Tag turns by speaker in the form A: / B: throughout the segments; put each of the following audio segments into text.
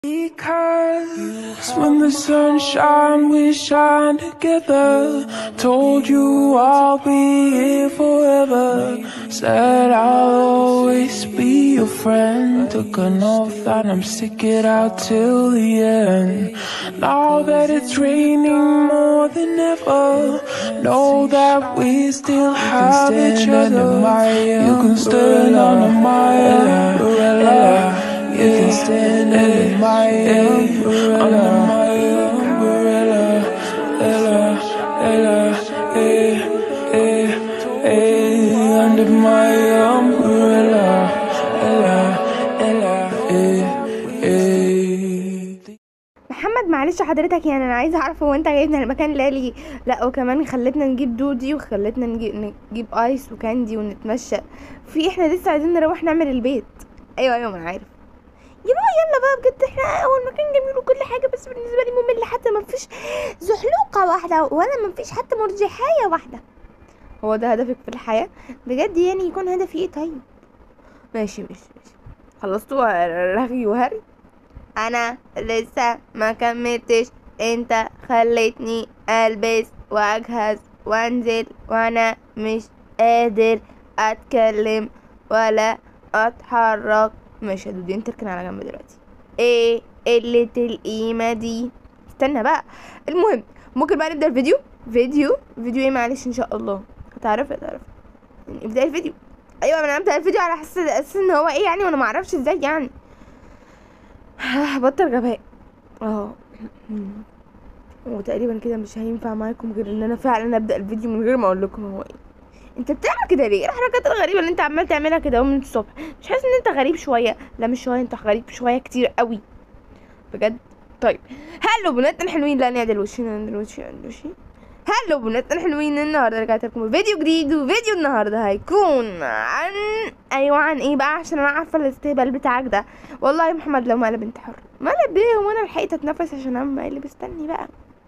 A: Because when the sun shine, we shine together. Told you I'll be here forever. Said I'll always be your friend. Took an oath that I'm stick it out till the end. Now that it's raining more than ever, know that we still have each other. You can stand under my umbrella. You can stand under my umbrella. Under my umbrella. Ella, Ella, eh, eh, eh, under my umbrella. Ella, Ella, eh, eh.
B: محمد معلش حضرتك يعني انا عايزه اعرف هو انت جايبنا المكان لا ليه لا وكمان خلتنا نجيب دودي وخلتنا نجيب, نجيب ايس وكاندي ونتمشى في احنا لسه عايزين نروح نعمل البيت ايوه ايوه ما انا عارف يا بابا يلا بقى بجد احنا هو المكان جميل وكل حاجه بس بالنسبه لي ممل حتى ما فيش زحلوقه واحده ولا ما فيش حتى مرجحايه واحده هو ده هدفك في الحياه بجد يعني يكون هدفي ايه طيب ماشي ماشي ماشي خلصتوا رغي وهري انا لسه ما كملتش انت خليتني البس واجهز وانزل وانا مش قادر اتكلم ولا اتحرك مش يا دودي انت اركن على جنب دلوقتي ايه قلة القيمة دي استنى بقى المهم ممكن بقى نبدأ الفيديو فيديو فيديو ايه معلش ان شاء الله هتعرف هتعرف يعني ابدأ الفيديو ايوه انا ابدأ الفيديو على حس اساس ان هو ايه يعني وانا معرفش ازاي يعني بطل غباء اه وتقريبا كده مش هينفع معاكم غير ان انا فعلا ابدا الفيديو من غير ما اقول لكم هو ايه انت بتعمل كده ليه ايه الحركات الغريبه اللي انت عمال تعملها كده اهو من الصبح مش حاسس ان انت غريب شويه لا مش شويه انت غريب شويه كتير قوي بجد طيب هلو بناتنا الحلوين لا نعدل وشنا نعدل وشي نعدل وشي هلو بناتنا الحلوين النهارده رجعت لكم فيديو جديد وفيديو النهارده هيكون عن ايوه عن ايه بقى عشان انا عارفه الاستهبال بتاعك ده والله يا محمد لو مقلب انت حر مقلب ايه وانا لحقت اتنفس عشان اعمل مقلب استني بقى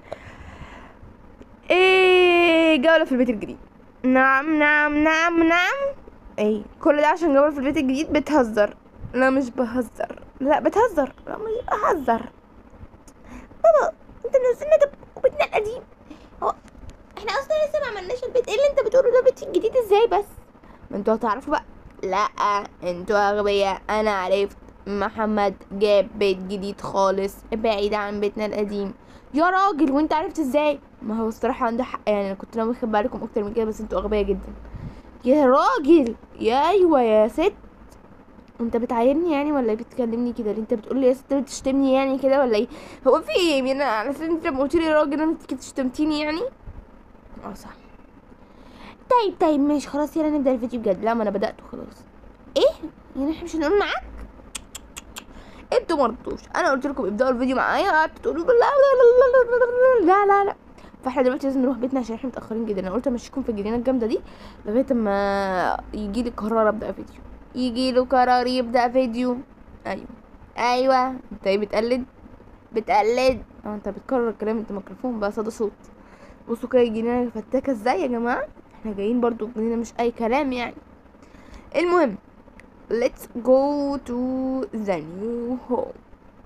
B: ايه جوله في البيت الجديد نعم نعم نعم نعم ايه كل ده عشان جوله في البيت الجديد بتهزر لا مش بهزر لا بتهزر لا مش بهزر بابا انت نزلنا ده بيتنا القديم هو احنا اصلا لسه ما عملناش البيت ايه اللي انت بتقوله ده بيت الجديد ازاي بس ما انتوا هتعرفوا بقى لا انتوا اغبياء انا عرفت محمد جاب بيت جديد خالص بعيد عن بيتنا القديم يا راجل وانت عرفت ازاي ما هو الصراحه عنده حق يعني انا كنت ناوي اخد بالكم اكتر من كده بس انتوا اغبياء جدا يا راجل يا ايوه يا ست انت بتعايرني يعني ولا بتكلمني كده انت بتقول لي يا ست بتشتمني يعني كده ولا ايه هو في ايه يعني انا على اساس انت لما قلت لي راجل انت كده شتمتيني يعني اه صح طيب طيب ماشي خلاص يلا نبدا الفيديو بجد لا ما انا بدأته خلاص ايه يعني احنا مش هنقول معاك انتوا مرضتوش انا قلت لكم ابداوا الفيديو معايا قعدتوا تقولوا لا لا لا لا لا لا فاحنا دلوقتي لازم نروح بيتنا عشان احنا متاخرين جدا انا قلت امشيكم في الجنينه الجامده دي لغايه ما يجي لي قرار ابدا فيديو يجي له قرار يبدا فيديو ايوه ايوه انت ايه بتقلد بتقلد اه انت بتكرر الكلام انت ميكروفون بقى صدى صوت بصوا كده الجنينه فتاكه ازاي يا جماعه احنا جايين برضو الجنينه مش اي كلام يعني المهم let's go to the new home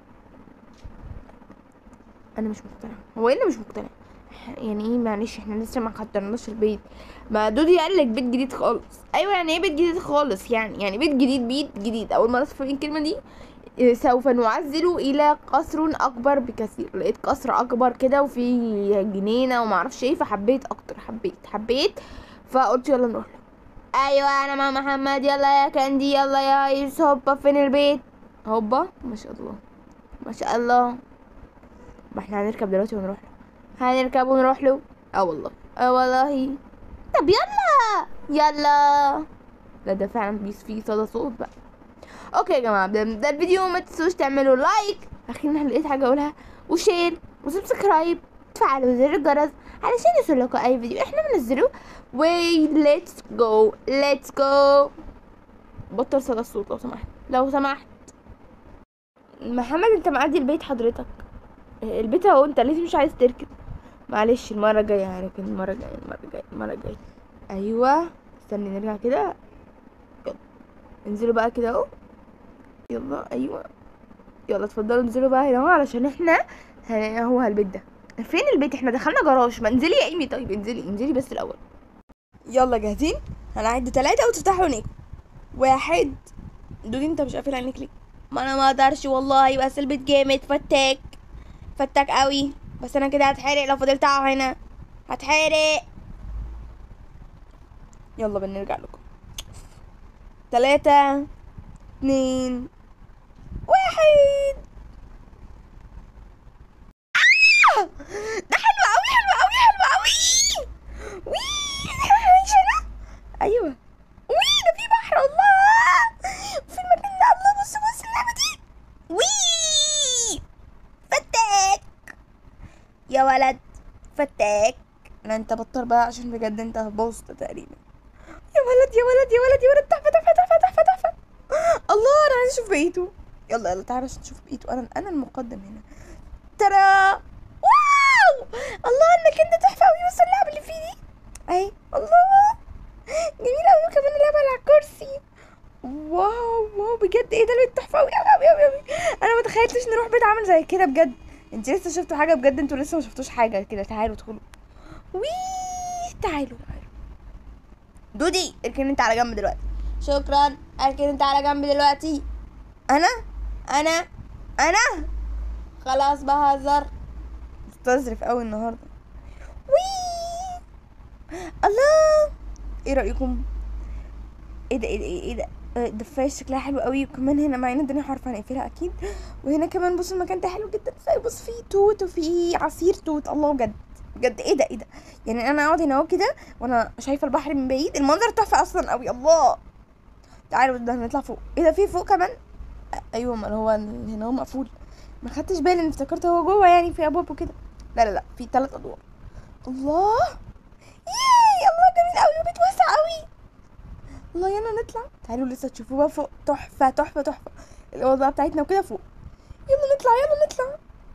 B: انا مش مقتنعه هو ايه اللي مش مقتنع يعني ايه معلش احنا لسه ما حضرناش البيت ما دودي قال لك بيت جديد خالص ايوه يعني ايه بيت جديد خالص يعني يعني بيت جديد بيت جديد اول مره اسمع الكلمه دي إيه، سوف نعزل الى قصر اكبر بكثير لقيت قصر اكبر كده وفي جنينه وما اعرفش ايه فحبيت اكتر حبيت حبيت فقلت يلا نروح له ايوه انا مع محمد يلا يا كاندي يلا يا يوسف هوبا فين البيت هوبا ما شاء الله ما شاء الله ما احنا هنركب دلوقتي ونروح له هنركب ونروح له اه والله اه والله طب يلا يلا لا ده فعلا بيس فيه صدى صوت بقى اوكي يا جماعه ده, ده الفيديو ما تنسوش تعملوا لايك اخيرا أنا لقيت حاجه اقولها وشير وسبسكرايب تفعلوا زر الجرس علشان يوصلكوا اي فيديو احنا بننزله و let's go let's go بطل صدى الصوت لو سمحت لو سمحت محمد انت معدي البيت حضرتك البيت اهو انت ليه مش عايز تركب معلش المره الجايه هركب المره الجايه المره الجايه المره الجايه ايوه استني نرجع كده يلا انزلوا بقى كده اهو يلا ايوه يلا اتفضلوا انزلوا بقى هنا اهو علشان احنا هن- هو البيت ده فين البيت احنا دخلنا جراج ما انزلي يا ايمي طيب انزلي انزلي بس الاول
C: يلا جاهزين هنعد ثلاثة وتفتحوا عينيك واحد دودي انت مش قافل عينيك ليه ما انا ما اقدرش والله بس البيت جامد فتاك فتاك قوي بس انا كده هتحرق لو فضلت اقع هنا هتحرق يلا بنرجع لكم ثلاثة اتنين واحد آه! ده حلو قوي حلو قوي حلو قوي وي عايش انا ايوه وي ده في بحر الله في المكان ده الله بص بص اللعبه دي وي فتاك يا ولد فتاك لا انت بطل بقى عشان بجد انت بوظت تقريبا يا ولد يا ولد يا ولد يا ولد تحفه تحفه تحفه تحفه تحفه الله انا عايز اشوف بقيته يلا يلا تعالى عشان نشوف بقيته انا انا المقدم هنا ترى واو الله المكان ده تحفه قوي بص اللعبه اللي فيه دي اهي الله جميل قوي وكمان اللعبه على الكرسي واو واو بجد ايه ده البيت تحفه قوي قوي قوي قوي انا ما تخيلتش نروح بيت عامل زي كده بجد انت لسه شفتوا حاجه بجد انتوا لسه ما شفتوش حاجه كده تعالوا ادخلوا وي تعالوا تعالوا دودي اركن انت على جنب دلوقتي شكرا اركن انت على جنب دلوقتي انا انا انا خلاص بهزر مستظرف قوي النهارده وي الله ايه رايكم ايه ده ايه ده ايه ده آه، الدفايه شكلها حلو قوي وكمان هنا معانا الدنيا عارفه هنقفلها اكيد وهنا كمان بصوا المكان ده حلو جدا ازاي بص فيه توت وفيه عصير توت الله بجد بجد ايه ده ايه ده يعني انا اقعد هنا اهو كده وانا شايفه البحر من بعيد المنظر تحفه اصلا قوي الله تعالوا ده هنطلع فوق ايه ده في فوق كمان آه، ايوه ما هو هنا هو مقفول ما خدتش بالي ان افتكرت هو جوه يعني في ابواب وكده لا لا لا في ثلاث ادوار الله ياي الله جميل قوي وبيت واسع قوي الله يلا نطلع تعالوا لسه تشوفوه بقى فوق تحفه تحفه تحفه الاوضه بقى بتاعتنا وكده فوق يلا نطلع يلا نطلع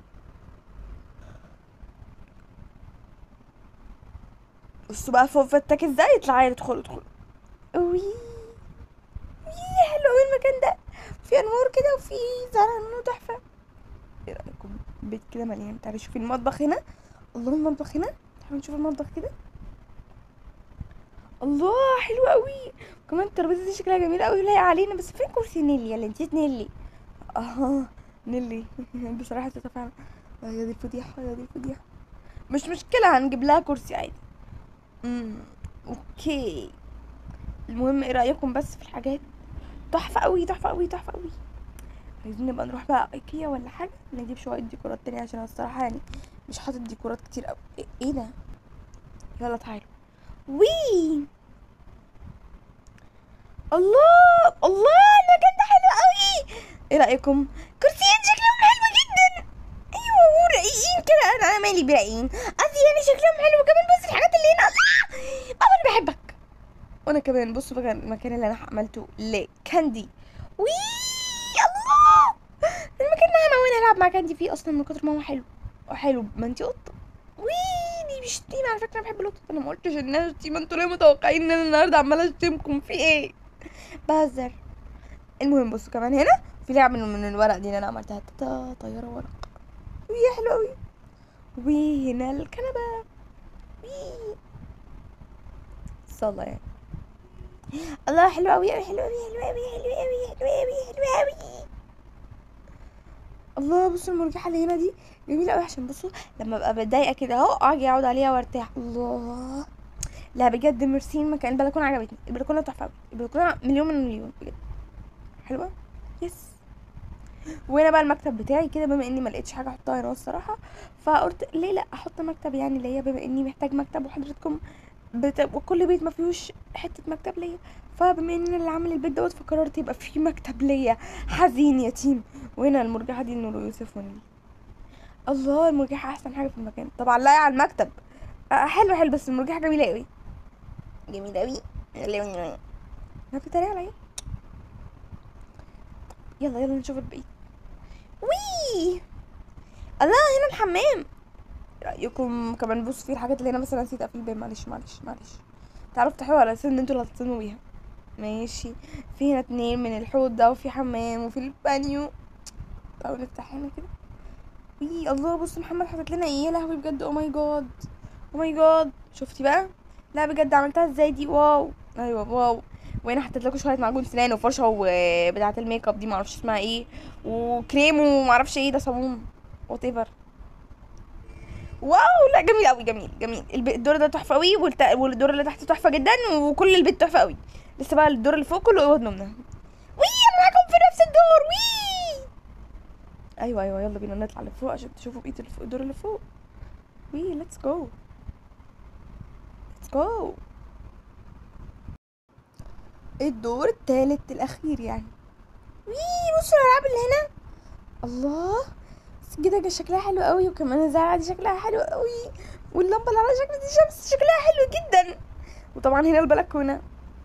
C: بصوا بقى فوق فتاك ازاي اطلعي ادخلوا ادخلوا وي وي حلو قوي المكان ده في انوار كده وفي زرع منه تحفه ايه رايكم بيت كده مليان تعالوا شوفي المطبخ هنا الله المطبخ هنا تعالوا نشوف المطبخ كده الله حلو قوي كمان الترابيزه دي شكلها جميل قوي لايقه علينا بس فين كرسي نيلي يلا نسيت نيلي اه نيلي بصراحه تتفاعل آه، يا دي الفضيحه يا دي الفضيحه مش مشكله هنجيب لها كرسي عادي امم اوكي المهم ايه رايكم بس في الحاجات تحفه قوي تحفه قوي تحفه قوي عايزين نبقى نروح بقى ايكيا ولا حاجه نجيب شويه ديكورات تانية عشان أنا الصراحه يعني مش حاطط ديكورات كتير قوي ايه, إيه ده يلا تعالوا وي الله الله المكان ده حلو قوي ايه رايكم كرسيين شكلهم حلو جدا ايوه ورقيقين كده انا انا مالي براقيين قصدي يعني شكلهم حلو كمان بص الحاجات اللي هنا الله بابا انا بحبك وانا كمان بصوا بقى المكان اللي انا عملته لكاندي وي الله المكان ده انا وانا العب مع كاندي فيه اصلا من كتر ما هو حلو حلو ما انتي قطه وي دي مش شتيمة على فكرة انا بحب القطط انا ما قلتش انها شتيمة انتوا ليه متوقعين ان انا النهارده عمالة اشتمكم في ايه بهزر المهم بصوا كمان هنا في لعبة من من الورق دي اللي انا عملتها تا طيارة ورق وي حلو قوي وهنا الكنبة وي صلاة يعني الله حلو قوي قوي حلو قوي حلو قوي حلو قوي حلو قوي حلو قوي الله بصوا المرجحة اللي هنا دي جميلة قوي عشان بصوا لما ابقى متضايقة كده اهو اجي اقعد عليها وارتاح الله لا بجد ميرسي المكان البلكونة عجبتني البلكونة تحفة قوي البلكونة مليون من مليون بجد حلوة يس وهنا بقى المكتب بتاعي كده بما اني ما لقيتش حاجه احطها هنا الصراحه فقلت ليه لا احط مكتب يعني ليا بما اني محتاج مكتب وحضرتكم بت... وكل بيت ما فيهوش حته مكتب ليا فبما ان انا اللي عامل البيت دوت فقررت يبقى في مكتب ليا حزين يتيم وهنا المرجحه دي نور يوسف ونيل الله المرجحه احسن حاجه في المكان طبعا لاقي على المكتب آه حلو حلو بس المرجحه جميله قوي جميله قوي ما بتتريق عليا يلا يلا نشوف البيت وي الله هنا الحمام رايكم كمان بص في الحاجات اللي هنا مثلا نسيت اقفل الباب معلش معلش معلش تعرفوا تفتحوها على اساس ان انتوا اللي هتصطدموا بيها ماشي في هنا اتنين من الحوض ده وفي حمام وفي البانيو تعالوا نفتح هنا كده وي الله بص محمد حاطط لنا ايه يا لهوي بجد او ماي جاد او ماي جاد شفتي بقى لا بجد عملتها ازاي دي واو ايوه واو وهنا حطيت لكم شويه معجون سنان وفرشه وبتاعه الميك اب دي معرفش اسمها ايه وكريم ومعرفش ايه ده صابون وات ايفر واو لا جميل قوي جميل جميل الب- الدور ده تحفه قوي والت- والدور اللي تحت تحفه جدا وكل البيت تحفه قوي لسه بقى الدور اللي فوق كله اوض نومنا وي انا معاكم في نفس الدور وي ايوه ايوه يلا بينا نطلع لفوق عشان تشوفوا بقيه الف- الدور اللي فوق وي ليتس جو ليتس جو الدور التالت الاخير يعني وي بصوا الالعاب اللي هنا الله السجادة شكلها حلو قوي وكمان الزرعة دي شكلها حلو قوي واللمبة اللي على شكل دي شمس شكلها حلو جدا وطبعا هنا البلكونة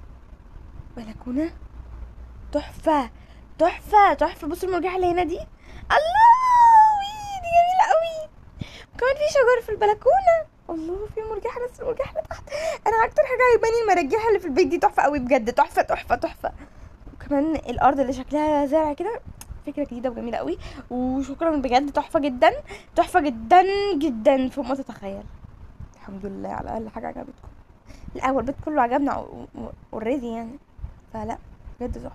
C: بلكونة تحفة تحفة تحفة بصوا المرجحة اللي هنا دي الله وي دي جميلة قوي وكمان في شجر في البلكونة الله في مرجحة نفس المرجحة اللي تحت انا اكتر حاجة عجباني المراجيح اللي في البيت دي تحفة قوي بجد تحفة تحفة تحفة وكمان الارض اللي شكلها زرع كده فكرة جديدة وجميلة قوي وشكرا بجد تحفة جدا تحفة جدا جدا فوق ما تتخيل الحمد لله على الاقل حاجة عجبتكم الاول البيت كله عجبنا اوريدي يعني فلا بجد تحفة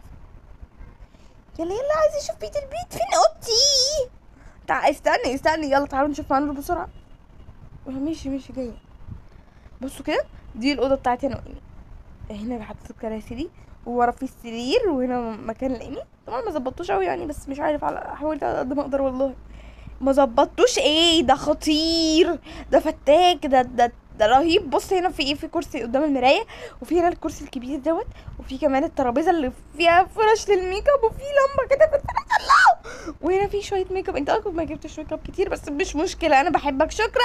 C: يلا يلا عايزة اشوف بيت البيت فين اوضتي تعال استني استني يلا تعالوا نشوف معانا بسرعة ماشي ماشي جاية بصوا كده دي الأوضة بتاعتي أنا وإيمي هنا حطيت الكراسي دي وورا في السرير وهنا مكان لإيمي طبعا ما ظبطتوش قوي يعني بس مش عارف على حاولت على قد ما اقدر والله ما ظبطتوش ايه ده خطير ده فتاك ده ده ده رهيب بص هنا في ايه في كرسي قدام المرايه وفي هنا الكرسي الكبير دوت وفي كمان الترابيزه اللي فيها فرش للميك اب وفي لمبه كده في الفرش الله وهنا في شويه ميك اب انت اكيد ما جبتش ميك اب كتير بس مش مشكله انا بحبك شكرا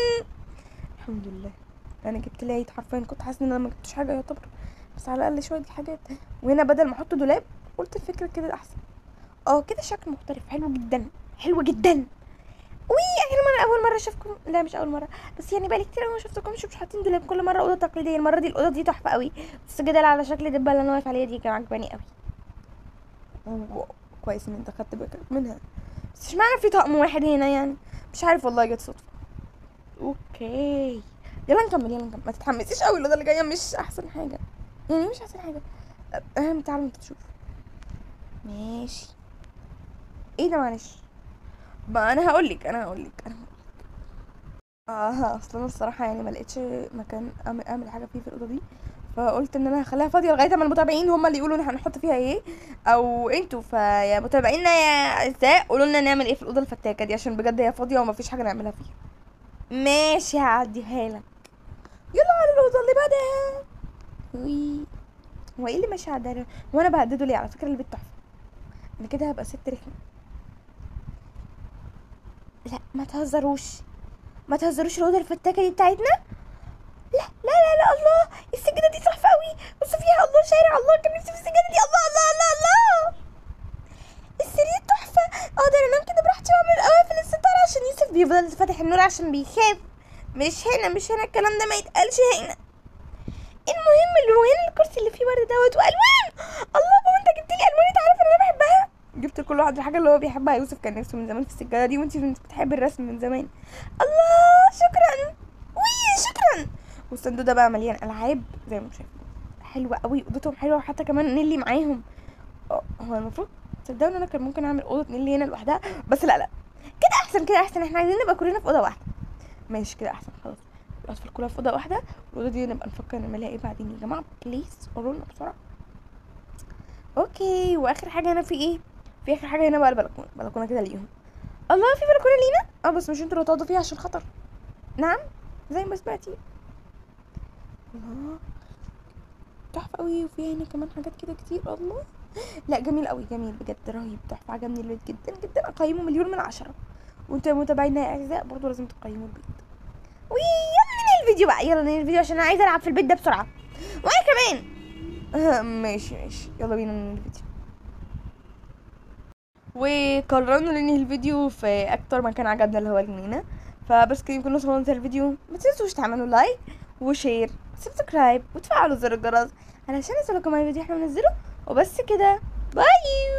C: الحمد لله انا جبت لي عيد حرفيا كنت حاسه ان انا ما جبتش حاجه يعتبر بس على الاقل شويه حاجات وهنا بدل ما احط دولاب قلت الفكره كده احسن اه كده شكل مختلف حلو جدا حلو جدا وي اخر مره اول مره اشوفكم لا مش اول مره بس يعني بقالي كتير قوي ما شفتكمش مش حاطين دولاب كل مره اوضه تقليديه المره دي الاوضه دي تحفه قوي السجاده اللي على شكل دبه اللي انا واقف عليها دي كان عجباني قوي واو، كويس ان انت خدت بالك منها بس اشمعنى في طقم واحد هنا يعني مش عارف والله جت صدفه اوكي يلا نكمل يلا نكمل ما تتحمسيش قوي الاوضه اللي جايه مش احسن حاجه يعني مش احسن حاجه اهم تعالوا انت تشوف ماشي ايه ده معلش ما انا هقول لك انا هقول لك انا هقول اه اصلا انا الصراحه يعني ما لقيتش مكان اعمل اعمل حاجه فيه في الاوضه دي فقلت ان انا هخليها فاضيه لغايه اما المتابعين هم اللي يقولوا هنحط فيها ايه او انتوا فيا متابعينا يا اعزاء قولوا لنا نعمل ايه في الاوضه الفتاكه دي عشان بجد هي فاضيه وما فيش حاجه نعملها فيها ماشي هعديها لك يلا على الاوضه اللي بعدها وي هو ايه اللي ماشي على ده هو انا بهدده ليه على فكره البيت تحفه انا كده هبقى ست رخمه لا ما تهزروش ما تهزروش الاوضه الفتاكه دي بتاعتنا لا لا لا لا الله السجاده دي تحفه قوي بصوا فيها الله شارع الله كان نفسي في السجاده دي الله الله الله الله السرير تحفه اقدر انام كده براحتي واعمل قوافل الستار عشان يوسف بيفضل فاتح النور عشان بيخاف مش هنا مش هنا الكلام ده ما يتقالش هنا المهم اللي هو هنا الكرسي اللي فيه ورد دوت والوان الله بابا انت جبت لي الوان انت عارف ان انا بحبها جبت لكل واحد الحاجه اللي هو بيحبها يوسف كان نفسه من زمان في السجاده دي وانت بتحبي الرسم من زمان الله شكرا وي شكرا والصندوق ده بقى مليان العاب زي ما شايفين حلوه قوي اوضتهم حلوه وحتى كمان نيلي معاهم اه، هو المفروض تصدقوا ان انا كان ممكن اعمل اوضه نيلي هنا لوحدها بس لا لا كده احسن كده احسن احنا عايزين نبقى كلنا في اوضه واحده ماشي كده احسن خلاص الاطفال كلها في اوضه واحده الاوضه دي نبقى نفكر نعملها ايه بعدين يا جماعه بليز قولوا لنا بسرعه اوكي واخر حاجه هنا في ايه في اخر حاجه هنا بقى البلكونه بلكونه كده ليهم الله في بلكونه لينا اه بس مش انتوا اللي هتقعدوا فيها عشان خطر نعم زي ما سمعتي الله تحفه قوي وفيها هنا كمان حاجات كده كتير الله لا جميل قوي جميل بجد رهيب تحفه عجبني البيت جدا جدا اقيمه مليون من عشرة وانتوا يا متابعينا يا اعزاء برضو لازم تقيموا البيت ويلا ننهي الفيديو بقى يلا ننهي الفيديو عشان انا عايزه العب في البيت ده بسرعه وانا كمان آه، ماشي ماشي يلا بينا ننهي الفيديو وقررنا ننهي الفيديو في اكتر مكان عجبنا اللي هو الجنينه فبس كده يكون وصلنا لنهاية الفيديو ما تنسوش تعملوا لايك وشير سبسكرايب وتفعلوا زر الجرس علشان يوصلكم اي فيديو احنا بننزله وبس كده باي